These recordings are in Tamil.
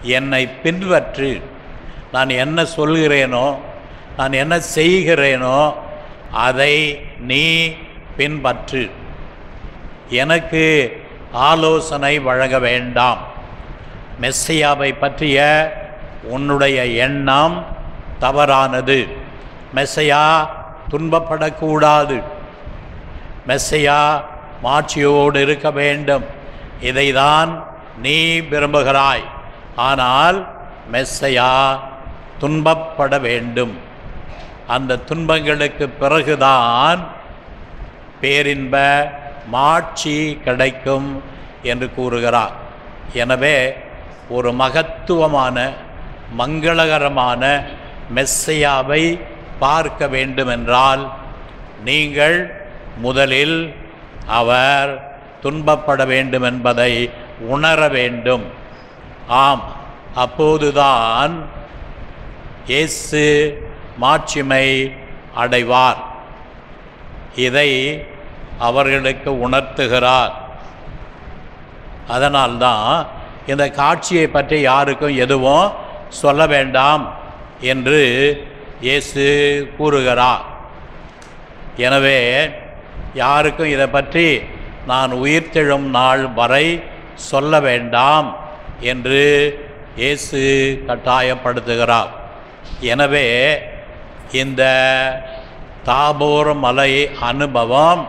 என்னை பின்பற்று நான் என்ன சொல்கிறேனோ நான் என்ன செய்கிறேனோ அதை நீ பின்பற்று எனக்கு ஆலோசனை வழங்க வேண்டாம் மெஸ்ஸையாவை பற்றிய உன்னுடைய எண்ணம் தவறானது மெஸ்ஸையா துன்பப்படக்கூடாது மெஸ்ஸையா மாட்சியோடு இருக்க வேண்டும் இதைதான் நீ விரும்புகிறாய் ஆனால் மெஸ்ஸையா துன்பப்பட வேண்டும் அந்த துன்பங்களுக்கு பிறகுதான் பேரின்ப மாட்சி கிடைக்கும் என்று கூறுகிறார் எனவே ஒரு மகத்துவமான மங்களகரமான மெஸ்ஸையாவை பார்க்க வேண்டுமென்றால் நீங்கள் முதலில் அவர் துன்பப்பட வேண்டும் என்பதை உணர வேண்டும் ஆம் அப்போதுதான் இயேசு மாட்சிமை அடைவார் இதை அவர்களுக்கு உணர்த்துகிறார் அதனால்தான் இந்த காட்சியை பற்றி யாருக்கும் எதுவும் சொல்ல வேண்டாம் என்று இயேசு கூறுகிறார் எனவே யாருக்கும் இதை பற்றி நான் உயிர்த்தெழும் நாள் வரை சொல்ல வேண்டாம் என்று இயேசு கட்டாயப்படுத்துகிறார் எனவே இந்த தாபோர் மலை அனுபவம்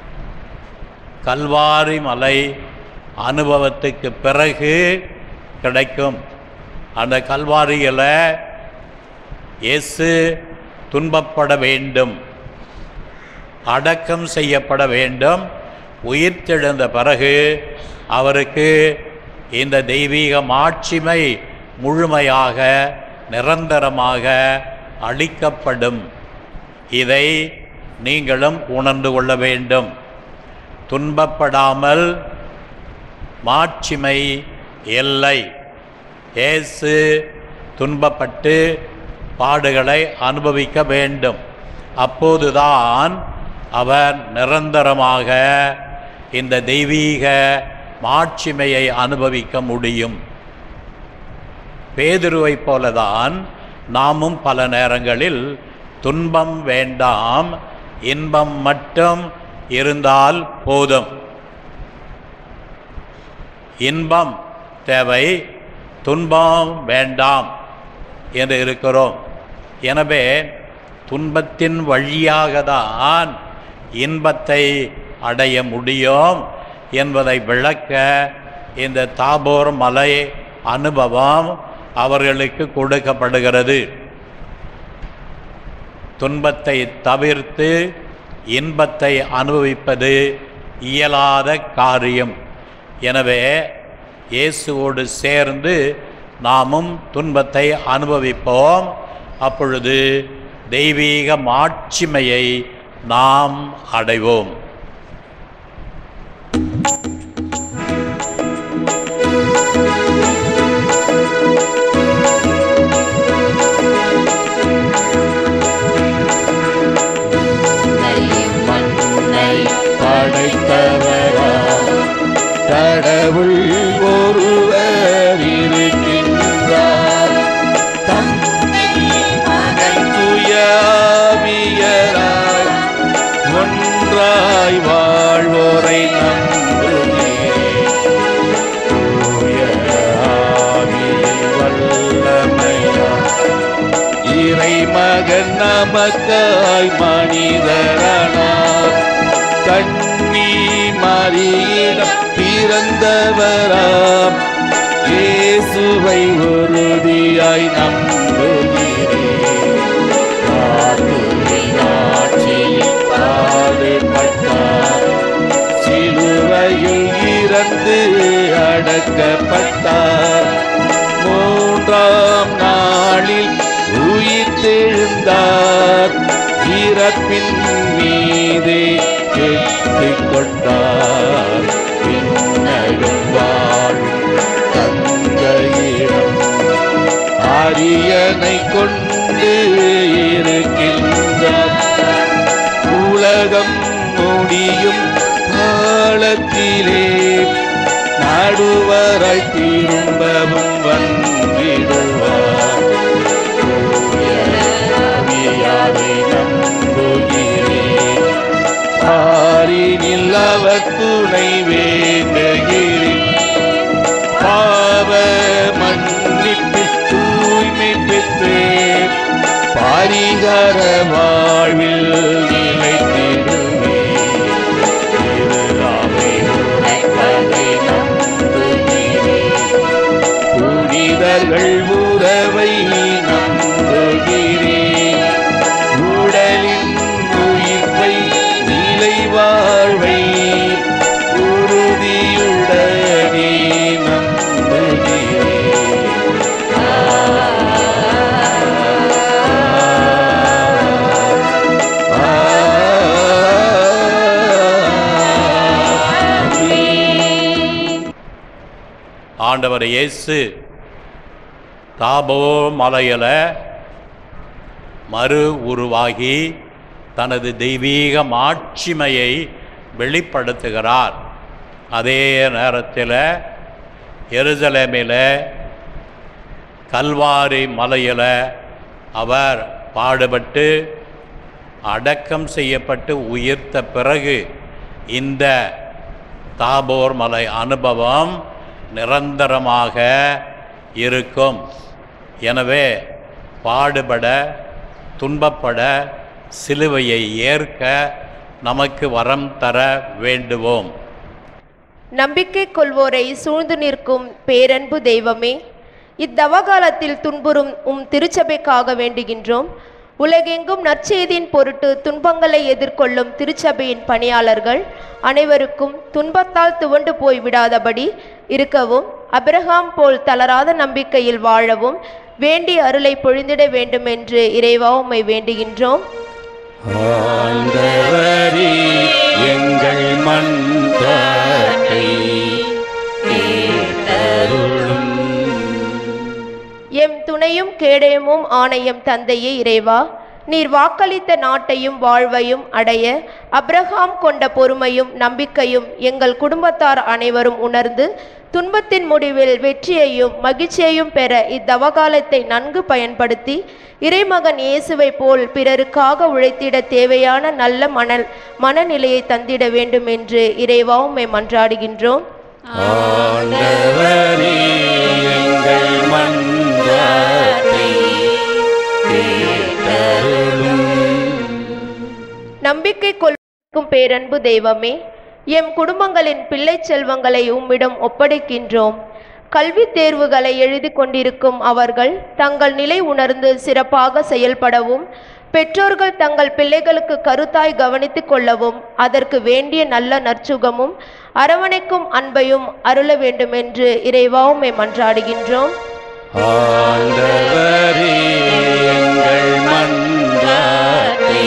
கல்வாரி மலை அனுபவத்துக்கு பிறகு கிடைக்கும் அந்த கல்வாரியில் இயேசு துன்பப்பட வேண்டும் அடக்கம் செய்யப்பட வேண்டும் உயிர்த்தெழுந்த பிறகு அவருக்கு இந்த தெய்வீக மாட்சிமை முழுமையாக நிரந்தரமாக அளிக்கப்படும் இதை நீங்களும் உணர்ந்து கொள்ள வேண்டும் துன்பப்படாமல் மாட்சிமை இல்லை இயேசு துன்பப்பட்டு பாடுகளை அனுபவிக்க வேண்டும் அப்போதுதான் அவர் நிரந்தரமாக இந்த தெய்வீக மாட்சிமையை அனுபவிக்க முடியும் பேதுருவைப் போலதான் நாமும் பல நேரங்களில் துன்பம் வேண்டாம் இன்பம் மட்டும் இருந்தால் போதும் இன்பம் தேவை துன்பம் வேண்டாம் என்று இருக்கிறோம் எனவே துன்பத்தின் வழியாக தான் இன்பத்தை அடைய முடியும் என்பதை விளக்க இந்த தாபோர் மலை அனுபவம் அவர்களுக்கு கொடுக்கப்படுகிறது துன்பத்தை தவிர்த்து இன்பத்தை அனுபவிப்பது இயலாத காரியம் எனவே இயேசுவோடு சேர்ந்து நாமும் துன்பத்தை அனுபவிப்போம் அப்பொழுது தெய்வீக மாட்சிமையை நாம் அடைவோம் மண்ணை படைத்தவரா கடவுள் ஒருவர் இருக்கின்றார் தந்தை மகன் துயாவியராய் ஒன்றாய் வாழ்வோரை நம்புகிறேன் தூய ஆவியின் வல்லமையால் இறைமகன் நமக்காய் மனிதரானார் கண்ணி மறியிடம் பிறந்தவராம் இயேசுவை உறுதியாய் நம்புகிறேன் காத்துவின் ஆட்சியில் பாடுபட்டார் சிலுவையில் இறந்து அடக்கப்பட்டார் மூன்றாம் நாளில் உயிர்த்தெழுந்தார் இறப்பின் மீதே கேட்டுக் கொண்டார் பின்னடும் வாழும் தந்தையிடம் அரியணை கொண்டு இருக்கின்றார் உலகம் முடியும் காலத்திலே நடுவராய் திரும்பவும் வந்திடுவார் தூய ஆவியாரை நம்புகிறேன் பாரினில் அவர் துணை வேண்டுகிறேன் பாவ மன்னிப்பு தூய்மை பெற்று பாரிகர வாழ்வில் நிலைத்திடுவே திருநாமை உரைப்பதை நம்புகிறேன் புனிதர்கள் உறவை நம்புகிறேன் உடலின் உயிர்ப்பை நிலை வாழ்வை உறுதியுடனே நம்புகிறேன் ஆண்டவர் இயேசு தாபோ மலையில மறு உருவாகி தனது தெய்வீக மாட்சிமையை வெளிப்படுத்துகிறார் அதே நேரத்தில் எருசலேமில் கல்வாரி மலையில் அவர் பாடுபட்டு அடக்கம் செய்யப்பட்டு உயிர்த்த பிறகு இந்த தாபோர் மலை அனுபவம் நிரந்தரமாக இருக்கும் எனவே பாடுபட துன்பப்பட சிலுவையை ஏற்க நமக்கு வரம் தர வேண்டுவோம் நம்பிக்கை கொள்வோரை சூழ்ந்து நிற்கும் பேரன்பு தெய்வமே இத்தவகாலத்தில் துன்புறும் உம் திருச்சபைக்காக வேண்டுகின்றோம் உலகெங்கும் நற்செய்தியின் பொருட்டு துன்பங்களை எதிர்கொள்ளும் திருச்சபையின் பணியாளர்கள் அனைவருக்கும் துன்பத்தால் துவண்டு போய் விடாதபடி இருக்கவும் அபிரகாம் போல் தளராத நம்பிக்கையில் வாழவும் வேண்டிய அருளை பொழிந்திட வேண்டும் என்று இறைவா உம்மை வேண்டுகின்றோம் ஆண்டவரே எங்கள் மன்றாட்டை கேட்டருளும் எம் துணையும் கேடயமும் ஆணையம் தந்தையே இறைவா நீர் வாக்களித்த நாட்டையும் வாழ்வையும் அடைய அப்ரஹாம் கொண்ட பொறுமையும் நம்பிக்கையும் எங்கள் குடும்பத்தார் அனைவரும் உணர்ந்து துன்பத்தின் முடிவில் வெற்றியையும் மகிழ்ச்சியையும் பெற இத்தவகாலத்தை நன்கு பயன்படுத்தி இறைமகன் இயேசுவை போல் பிறருக்காக உழைத்திட தேவையான நல்ல மணல் மனநிலையை தந்திட வேண்டும் என்று இறைவா உம்மை மன்றாடுகின்றோம் ஆண்டவரே எங்கள் மன்றாட்டை கேட்டருளும் நம்பிக்கை கொள்ளும் பேரன்பு தெய்வமே எம் குடும்பங்களின் பிள்ளை செல்வங்களை உம்மிடம் ஒப்படைக்கின்றோம் கல்வி தேர்வுகளை எழுதி கொண்டிருக்கும் அவர்கள் தங்கள் நிலை உணர்ந்து சிறப்பாக செயல்படவும் பெற்றோர்கள் தங்கள் பிள்ளைகளுக்கு கருத்தாய் கவனித்துக் கொள்ளவும் அதற்கு வேண்டிய நல்ல நற்சுகமும் அரவணைக்கும் அன்பையும் அருள வேண்டும் என்று இறைவா உம்மை மன்றாடுகின்றோம் ஆண்டவரே எங்கள் மன்றாட்டை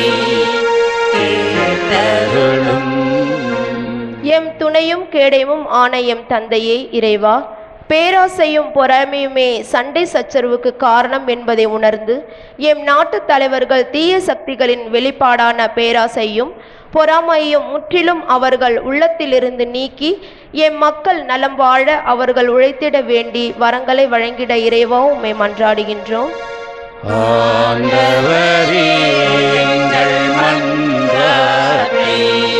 கேட்டருளும் எம் துணையும் கேடயமும் ஆன எம் தந்தையே இறைவா பேராசையும் பொறாமையுமே சண்டை சச்சரவுக்கு காரணம் என்பதை உணர்ந்து எம் நாட்டு தலைவர்கள் தீய சக்திகளின் வெளிப்பாடான பேராசையும் பொறாமையும் முற்றிலும் அவர்கள் உள்ளத்திலிருந்து நீக்கி எம் மக்கள் நலம் வாழ அவர்கள் உழைத்திட வேண்டி வரங்களை வழங்கிட இறைவா உம்மை மன்றாடுகின்றோம் ஆண்டவரே எங்கள் மன்றாட்டை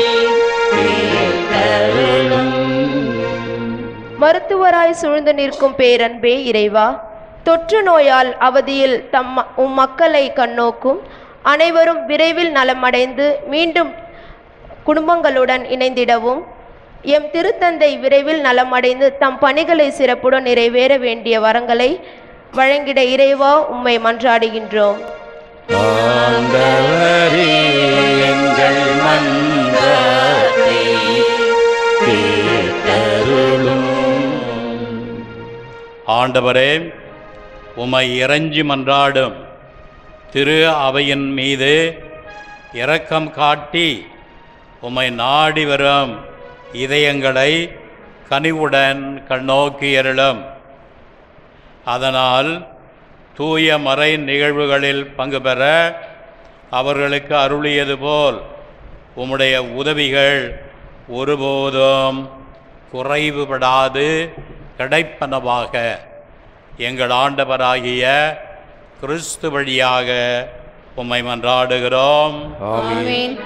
கேட்டருளும் மருத்துவராய் சூழ்ந்து நிற்கும் பேரன்பே இறைவா தொற்று நோயால் அவதியில் தம் உம் மக்களை கண்ணோக்கும் அனைவரும் விரைவில் நலமடைந்து மீண்டும் குடும்பங்களுடன் இணைந்திடவும் எம் திருத்தந்தை விரைவில் நலமடைந்து தம் பணிகளை சிறப்புடன் நிறைவேற வேண்டிய வரங்களை வழங்கிட இறைவா உம்மை மன்றாடுகின்றோம் ஆண்டவரே எங்கள் மன்றாட்டை கேட்டருளும் ஆண்டவரே உமை இறைஞ்சி மன்றாடும் திரு அவையின் மீது இரக்கம் காட்டி உமை நாடி வரும் இதயங்களை கனிவுடன் கண்ணோக்கி அருளும் அதனால் தூய மறை நிகழ்வுகளில் பங்கு பெற அவர்களுக்கு அருளியது போல் உம்முடைய உதவிகள் ஒருபோதும் குறைவுபடாது கிடைப்பனவாக எங்கள் ஆண்டவராகிய கிறிஸ்து வழியாக உம்மை மன்றாடுகிறோம் ஆமென்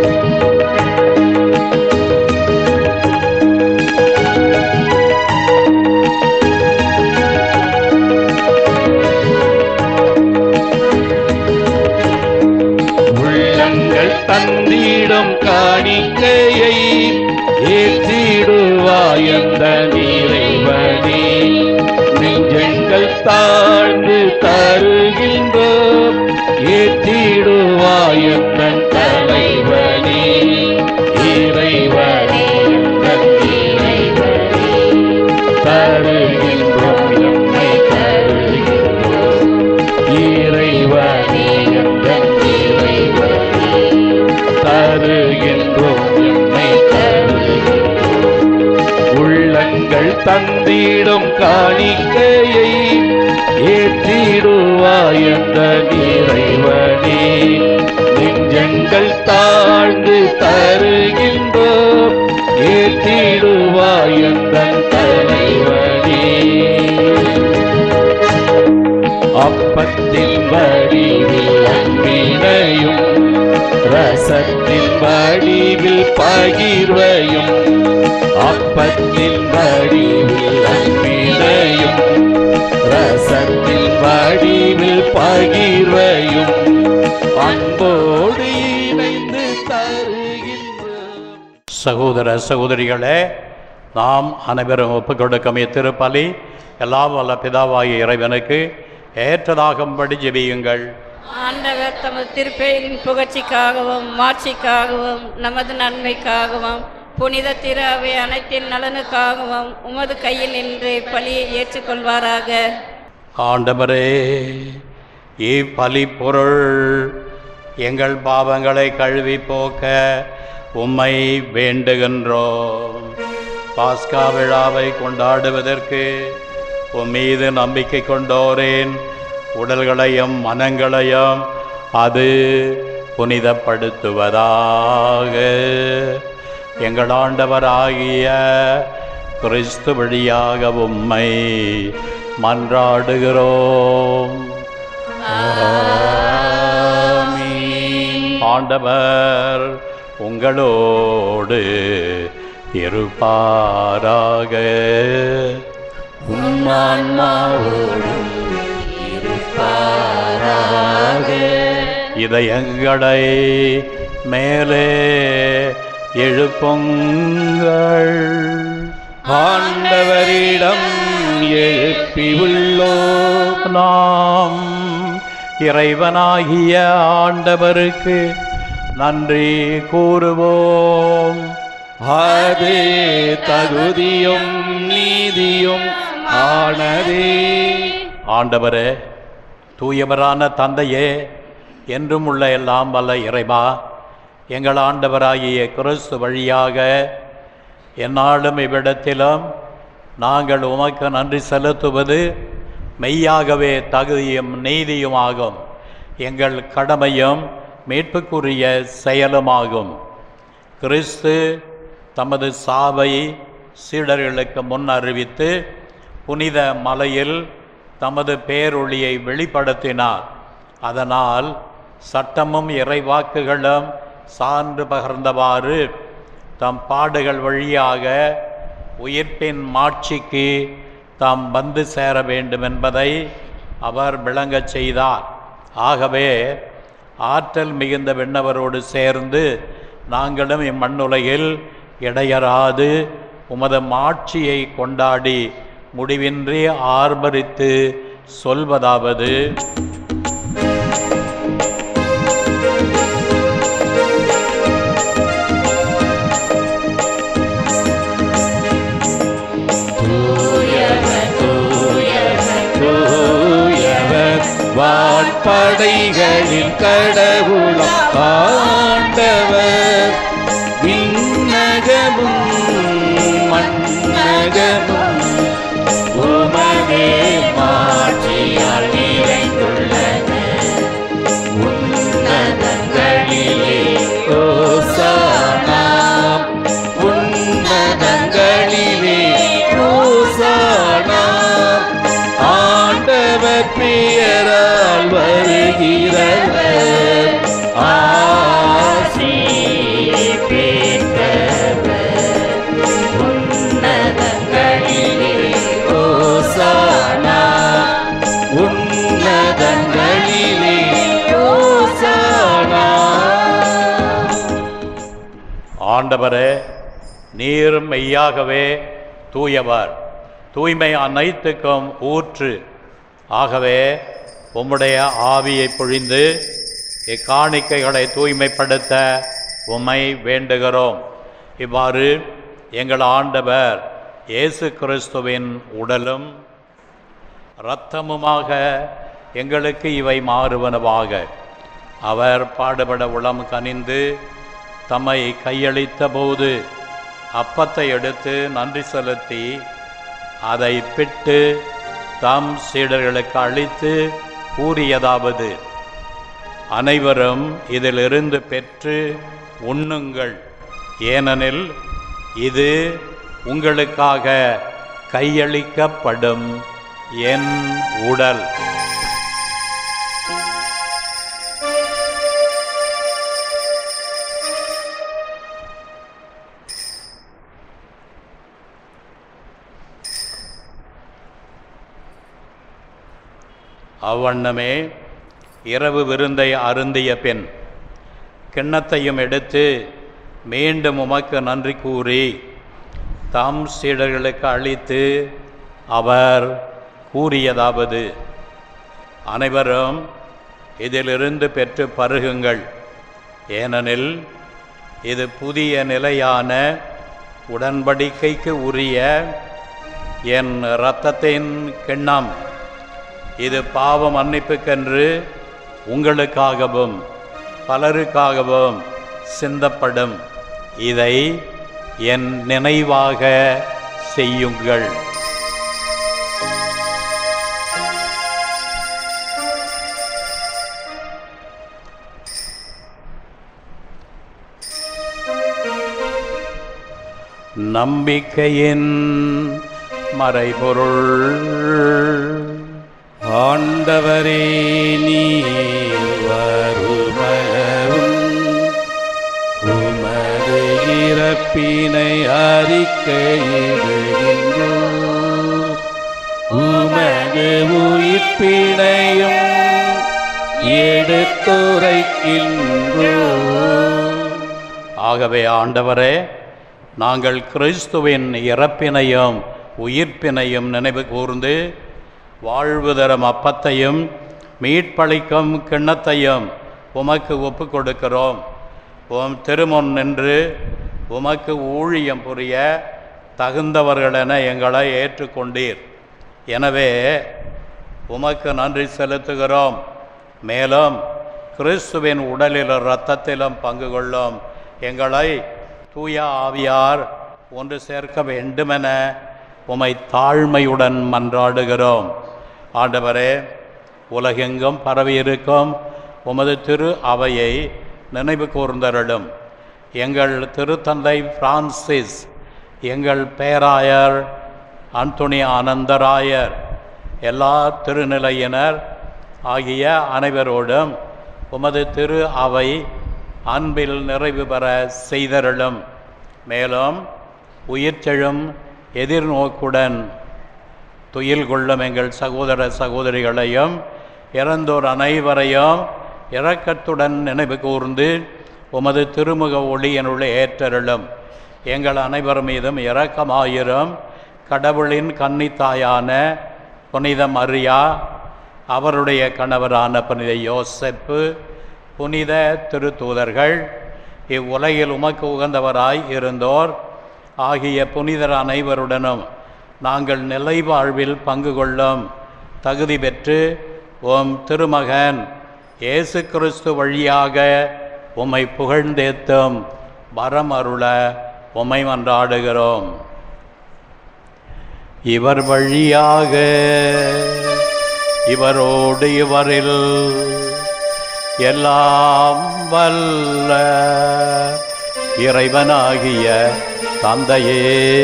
உள்ளங்கள் தந்திடும் காணிக்கையை ஏற்றிடுவாயந்த நிறைவனே நெஞ்சங்கள் தாழ்ந்து தருகின்றோம் ஏற்றிடுவாயந்த தலைவனே இறைவனே எங்கள் இறைவனே தருகின்றோம் எம்மை தருகின்றோம் இறைவனே எங்கள் இறைவனே தருகின்றோம் எம்மை தருகின்றோம் உள்ளங்கள் தந்திடும் காணிக்கையை ஏற்றிடுவாயந்த இறைவனே நெஞ்சங்கள் தாழ்ந்து தருகின்றோம் ஏற்றிடுவாயந்த தலைவனே அப்பத்தின் வடிவில் அன்பினையும் ரசத்தின் வடிவில் பகிர்வையும் அப்பத்தின் வடிவில் அன்பினையும் ரசத்தின் வடிவில் பகிர்வையும் அன்போடு இணைந்து தருகின்றோம் சகோதர சகோதரிகளே நாம் அனைவரும் ஒப்புக் கொடுக்கும் இத்திருப்பலி எல்லாம் வல்ல பிதாவாகிய இறைவனுக்கு ஏற்றதாகும்படி ஜெபியுங்கள் ஆண்டவர் தமது திருப்பெயரின் புகழ்ச்சிக்காகவும் மாட்சிக்காகவும் நமது நன்மைக்காகவும் புனித திரு அவை அனைத்தின் நலனுக்காகவும் உமது கையில் நின்று பலியை ஏற்றுக்கொள்வாராக ஆண்டவரே இப்பலி பொருள் எங்கள் பாவங்களை கழுவி போக்க உம்மை வேண்டுகின்றோம் பாஸ்கா விழாவை கொண்டாடுவதற்கு உம் மீது நம்பிக்கை கொண்டோரேன் உடல்களையும் மனங்களையும் அது புனிதப்படுத்துவதாக எங்கள் ஆண்டவராகிய கிறிஸ்து வழியாக உம்மை மன்றாடுகிறோம் ஆண்டவர் உங்களோடு இருப்பாராக உம்மான்மாவோடும் இருப்பாராக இதயங்களை மேலே எழுப்புங்கள் ஆண்டவரிடம் எழுப்பியுள்ளோம் நாம் இறைவனாகிய ஆண்டவருக்கு நன்றி கூறுவோம் அது தகுதியும் நீதியும் ஆனதே ஆண்டவரே தூயவரான தந்தையே என்றும் உள்ள எல்லாம் வல்ல இறைவா எங்கள் ஆண்டவராகிய கிறிஸ்து வழியாக எந்நாளும் இவ்விடத்திலும் நாங்கள் உமக்கு நன்றி செலுத்துவது மெய்யாகவே தகுதியும் நீதியுமாகும் எங்கள் கடமையும் மீட்புக்குரிய செயலுமாகும் கிறிஸ்து தமது சாவை சீடர்களுக்கு முன் அறிவித்து புனித மலையில் தமது பேரொளியை வெளிப்படுத்தினார் அதனால் சட்டமும் இறைவாக்குகளும் சான்று பகர்ந்தவாறு தம் பாடுகள் வழியாக உயிர்ப்பின் மாட்சிக்கு தாம் வந்து சேர வேண்டும் என்பதை அவர் விளங்கச் செய்தார் ஆகவே ஆற்றல் மிகுந்த விண்ணவரோடு சேர்ந்து நாங்களும் இம்மண்ணுலகில் இடையராது உமது மாட்சியை கொண்டாடி முடிவின்றி ஆர்ப்பரித்து சொல்வதாவது தூயவர் வான்படைகளின் கடவுளம் ஆண்டவர் விண்ணகமும் மண்ணகமும் உமதே மாற்றியால் நிறைந்துள்ளது உன்னதங்களிலே ஓசானா உன்னதங்களிலே ஆண்டவரே நீர் மெய்யாகவே தூயவர் தூய்மை அனைத்துக்கும் ஊற்று ஆகவே உம்முடைய ஆவியை பொழிந்து இக்காணிக்கைகளை தூய்மைப்படுத்த உம்மை வேண்டுகிறோம் இவ்வாறு எங்கள் ஆண்டவர் இயேசு கிறிஸ்துவின் உடலும் இரத்தமுமாக எங்களுக்கு இவை மாறுவனவாக அவர் பாடுபட உளம் கனிந்து தம்மை கையளித்த போது அப்பத்தை எடுத்து நன்றி செலுத்தி அதை பிட்டு தம் சீடர்களுக்கு அளித்து கூறியதாவது அனைவரும் இதிலிருந்து பெற்று உண்ணுங்கள் ஏனெனில் இது உங்களுக்காக கையளிக்கப்படும் என் உடல் அவ்வண்ணமே இரவு விருந்தை அருந்திய பின் கிண்ணத்தையும் எடுத்து மீண்டும் உமக்கு நன்றி கூறி தாம் சீடர்களுக்கு அளித்து அவர் கூறியதாவது அனைவரும் இதிலிருந்து பெற்று பருகுங்கள் ஏனெனில் இது புதிய நிலையான உடன்படிக்கைக்கு உரிய என் இரத்தத்தின் கிண்ணம் இது பாவ மன்னிப்புக்கென்று உங்களுக்காகவும் பலருக்காகவும் சிந்தப்படும் இதை என் நினைவாக செய்யுங்கள் நம்பிக்கையின் மறைபொருள் ஆண்டவரே நீர் வருமளவும் உமது இறப்பினை அறிக்கையிடுகின்றோம் உமது உயிர்ப்பினையும் எடுத்துரைக்கின்றோம் ஆகவே ஆண்டவரே நாங்கள் கிறிஸ்துவின் இறப்பினையும் உயிர்ப்பினையும் நினைவு கூர்ந்து வாழ்வு தரும் அப்பத்தையும் மீட்பளிக்கும் கிண்ணத்தையும் உமக்கு ஒப்பு கொடுக்கிறோம் உம் திருமுன் நின்று உமக்கு ஊழியம் புரிய தகுந்தவர்களென எங்களை ஏற்றுக்கொண்டீர் எனவே உமக்கு நன்றி செலுத்துகிறோம் மேலும் கிறிஸ்துவின் உடலிலும் இரத்தத்திலும் பங்கு கொள்ளும் எங்களை தூய ஆவியார் ஒன்று சேர்க்க வேண்டுமென உமை தாழ்மையுடன் மன்றாடுகிறோம் ஆண்டவரே உலகெங்கும் பரவியிருக்கும் உமது திரு அவையை நினைவு கூர்ந்தருளும் எங்கள் திருத்தந்தை பிரான்சிஸ் எங்கள் பேராயர் அந்தோணி ஆனந்தராயர் எல்லா திருநிலையினர் ஆகிய அனைவரோடும் உமது திரு அவை அன்பில் நிறைவு பெற செய்தருளும் மேலும் உயிர்த்தெழும் எதிர்நோக்குடன் துயில் கொள்ளும் எங்கள் சகோதர சகோதரிகளையும் இறந்தோர் அனைவரையும் இரக்கத்துடன் நினைவு கூர்ந்து உமது திருமுக ஒளியினுள் ஏற்றருளும் எங்கள் அனைவர் மீதும் இரக்கமாயிரும் கடவுளின் கன்னித்தாயான புனித மரியா அவருடைய கணவரான புனித யோசெப்பு புனித திருத்தூதர்கள் இவ்வுலகில் உமக்கு உகந்தவராய் இருந்தோர் ஆகிய புனிதர் அனைவருடனும் நாங்கள் நிலை வாழ்வில் பங்கு கொள்ளும் தகுதி பெற்று உம் திருமகன் இயேசு கிறிஸ்து வழியாக உம்மை புகழ்ந்தேத்தும் வரம் அருள உம்மை மன்றாடுகிறோம் இவர் வழியாக இவரோடு இவரில் எல்லாம் வல்ல இறைவனாகிய தந்தையே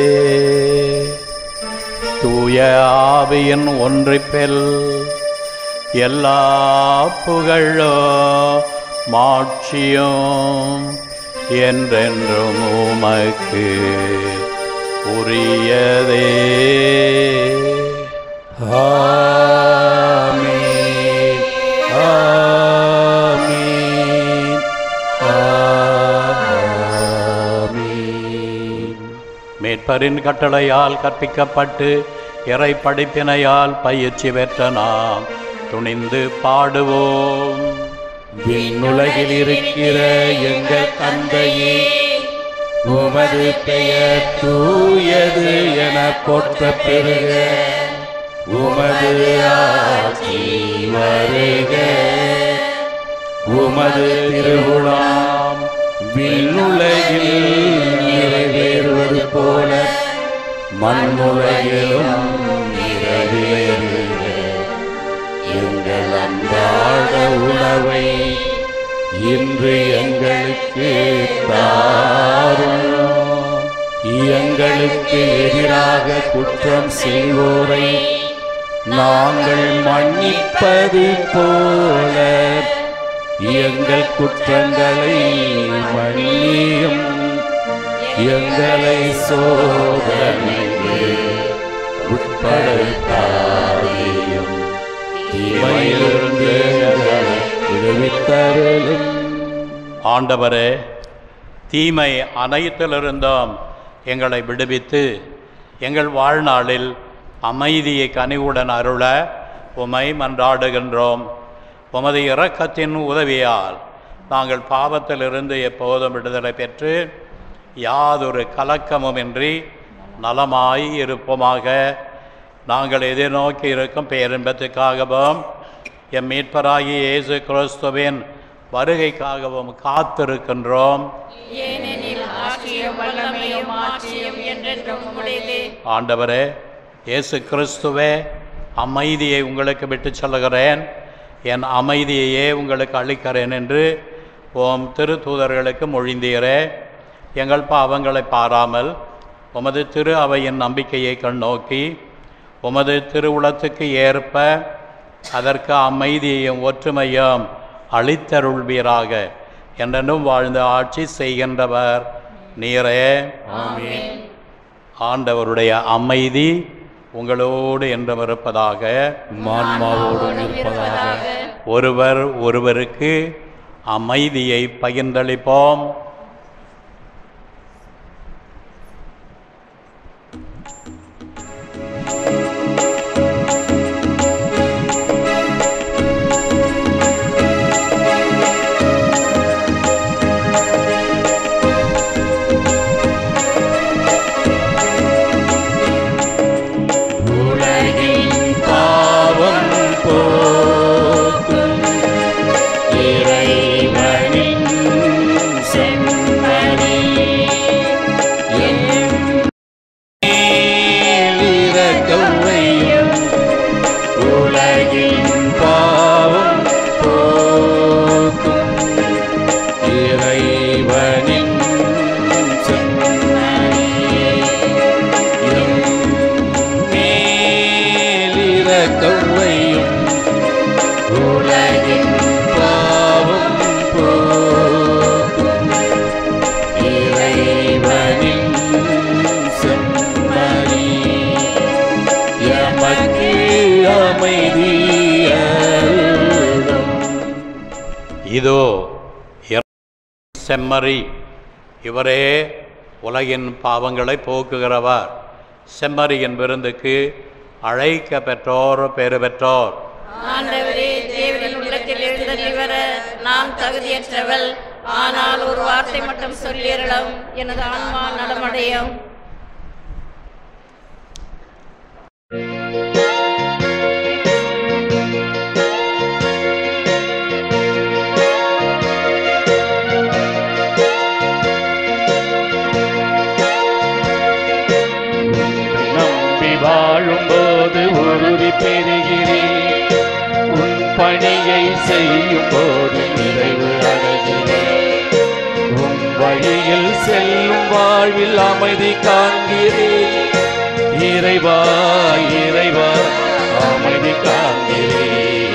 தூய ஆவியின் ஒன்றிப்பில் எல்லா புகழோ மாட்சியும் என்றென்றும் உமக்கு உரியதே ஆமென் ஆமென் ஆமென் மீட்பரின் கட்டளையால் கற்பிக்கப்பட்டு இறை படிப்பினையால் பயிற்சி பெற்ற நாம் துணிந்து பாடுவோம் விண்ணுலகில் இருக்கிற எங்கள் தந்தையே உமது பெயர் தூயது என போற்ற பெருக உமது ஆட்சி வருக உமது திருவுளாம் விண்ணுலகில் நிறைவேறுவது போல மண்ணுலகிலும் நிறைவேறுக எங்கள் அன்றாட உணவை இன்று எங்களுக்கு தாரும் எங்களுக்கு எதிராக குற்றம் செய்வோரை நாங்கள் மன்னிப்பது போல எங்கள் குற்றங்களை மன்னியும் எங்களை சோதனைக்கு உட்படுத்தாதேயும் தீமையிலிருந்து எங்களை விடுவித்தருளும் ஆண்டவரே தீமை அனைத்திலிருந்தும் எங்களை விடுவித்து எங்கள் வாழ்நாளில் அமைதியை கனிவுடன் அருள உமை மன்றாடுகின்றோம் உமது இரக்கத்தின் உதவியால் நாங்கள் பாவத்திலிருந்து எப்போதும் விடுதலை பெற்று யாதொரு கலக்கமுமின்றி நலமாய் இருப்போமாக நாங்கள் எதிர்நோக்கி இருக்கும் பேரின்பத்துக்காகவும் எம் மீட்பராகிய இயேசு கிறிஸ்துவின் வருகைக்காகவும் காத்திருக்கின்றோம் ஏனெனில் ஆட்சியும் வல்லமையும் ஆட்சியும் என்றென்றும் உடையதே ஆண்டவரே இயேசு கிறிஸ்துவே அமைதியை உங்களுக்கு விட்டு சொல்லுகிறேன் என் அமைதியையே உங்களுக்கு அளிக்கிறேன் என்று ஓம் திருத்தூதர்களுக்கு மொழிந்தீரே எங்கள் பாவங்களை பாராமல் உமது திரு அவையின் நம்பிக்கையை கண்ணோக்கி உமது திருவுளத்துக்கு ஏற்ப அதற்கு அமைதியையும் ஒற்றுமையும் அளித்தருள்வீராக என்றென்றும் வாழ்ந்து ஆட்சி செய்கின்றவர் நீரே ஆண்டவருடைய அமைதி உங்களோடு என்றும் இருப்பதாக மான்மாவோடும் இருப்பதாக ஒருவர் ஒருவருக்கு அமைதியை பகிர்ந்தளிப்போம் உலகின் பாவம் போக்கும் இறைவனின் செம்மறி என் மேலிரக்கவையும் உலகின் பாவம் போக்கும் இறைவனின் செம்மறி எம் மேலிரக்கவையும் உலகின் பாவம் போக்கும் இறைவனின் செம்மறி எமக்கு அமைதி அருளும் இதோ இறை செம்மறி இவரே உலகின் பாவங்களை போக்குகிறவர் செம்மறியின் விருந்துக்கு அழைக்க பெற்றோர் பெறு பெற்றோர் ஆண்டவரே தேவனின் உள்ளத்தில் எழுந்தள்ளி வர நான் தகுதியற்றவள் ஆனால் ஒரு வார்த்தை மட்டும் சொல்லிடலாம் எனது ஆன்மா நலமடையும் நம்பி வாழும்போது உறுதி பெறுகிறேன் உன் பணியை செய்யும் போது நிறைவு அடைகிறேன் உன் வழியில் செல்லும் வாழ்வில் அமைதி காண்கிறேன் இறைவா இறைவா அமைதி காண்கிறேன்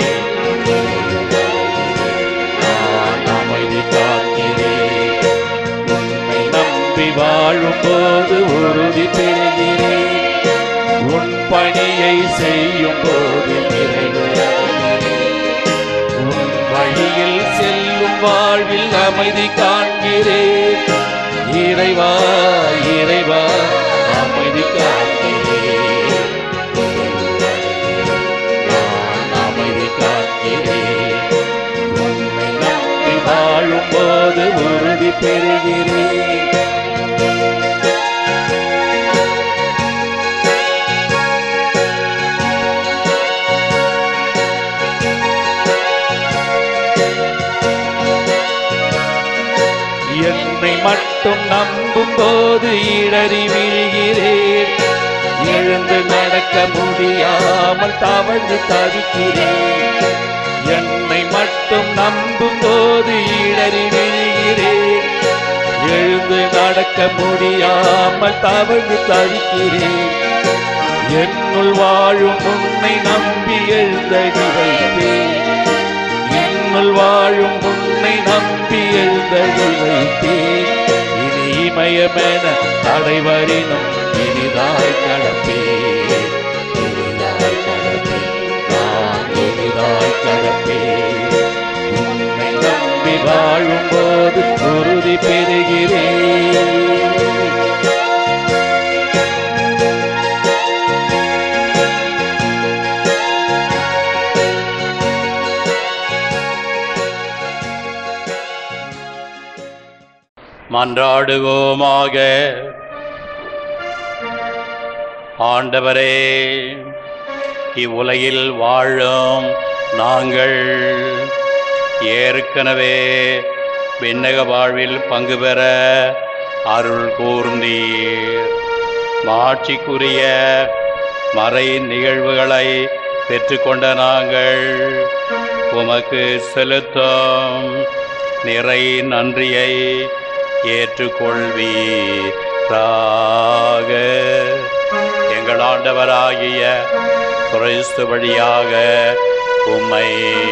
நான் அமைதி காண்கிறேன் உன்னை நம்பி வாழும்போது உறுதி பெறுகிறேன் உன் பணியை செய்யும் போது நிறைவு அடைகிறேன். உன் வழியில் செல்லும் வாழ்வில் அமைதி காண்கிறேன் இறைவா இறைவா பெறுகிறேன் என்னை மட்டும் நம்பும் போது இடறி விழுகிறேன் எழுந்து நடக்க முடியாமல் தவழ்ந்து தவிக்கிறேன் என்னை மட்டும் நம்பும் போது இடறி விழுகிறேன் எழுந்து நடக்க முடியாமல் தவழ்ந்து தவிக்கிறேன் என்னுள் வாழும் உன்னை நம்பி எழுந்தடி வைத்தேன் என்னுள் வாழும் உன்னை நம்பி எழுந்தடி வைத்தேன் இனி இமயமென தடைவரினும் இனிதாய் கடப்பேன் இனிதாய் கடப்பேன் நான் இனிதாய் கடப்பேன் உன்னை நம்பி வாழும் போது உறுதி பெறுகிறேன் மன்றாடுவோமாக ஆண்டவரே இவ்வுலகில் வாழும் நாங்கள் ஏற்கனவே விண்ணக வாழ்வில் பங்கு பெற அருள் கூர்ந்தீர் மாட்சிக்குரிய மறை நிகழ்வுகளை பெற்றுக்கொண்ட நாங்கள் உமக்கு செலுத்தும் நிறை நன்றியை ஏற்றுக்கொள்வீராக எங்கள் ஆண்டவராகிய கிறிஸ்து வழியாக உம்மை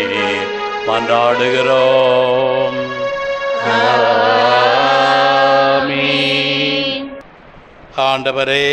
மன்றாடுகிறோம் ஆமீன். ஆண்டவரே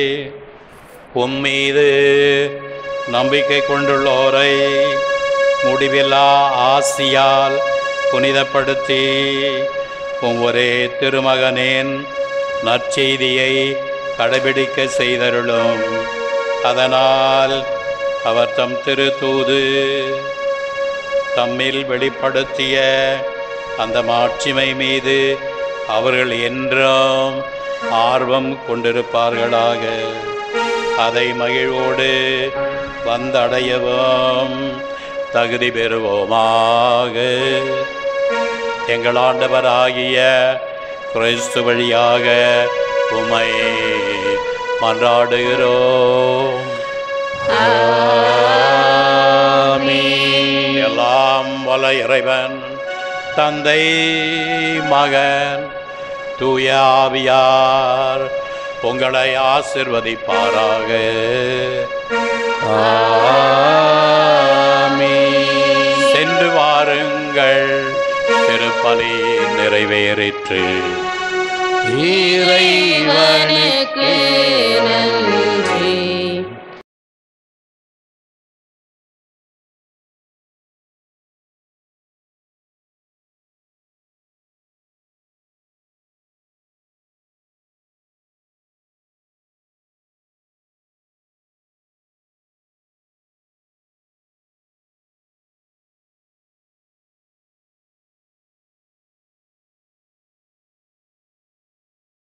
உம்மீது நம்பிக்கை கொண்டுள்ளோரை முடிவில்லா ஆசியால் புனிதப்படுத்தி ஒவ்வொரே திருமகனின் நற்செய்தியை கடைபிடிக்க செய்தருளும் அதனால் அவர் தம் திருத்தூது தம்மில் வெளிப்படுத்திய அந்த மாட்சிமை மீது அவர்கள் என்றும் ஆர்வம் கொண்டிருப்பார்களாக அதை மகிழ்வோடு வந்தடையவும் தகுதி பெறுவோமாக எங்கள் ஆண்டவராகிய கிறிஸ்து வழியாக உமை மன்றாடுகிறோம் ஆமீன். எல்லாம் வல்ல இறைவன் தந்தை மகன் தூய ஆவியார் உங்களை ஆசிர்வதிப்பாராக ஆமீன். சென்று வாருங்கள் திருப்பலி நிறைவேறிற்று இறைவனுக்கு நன்றி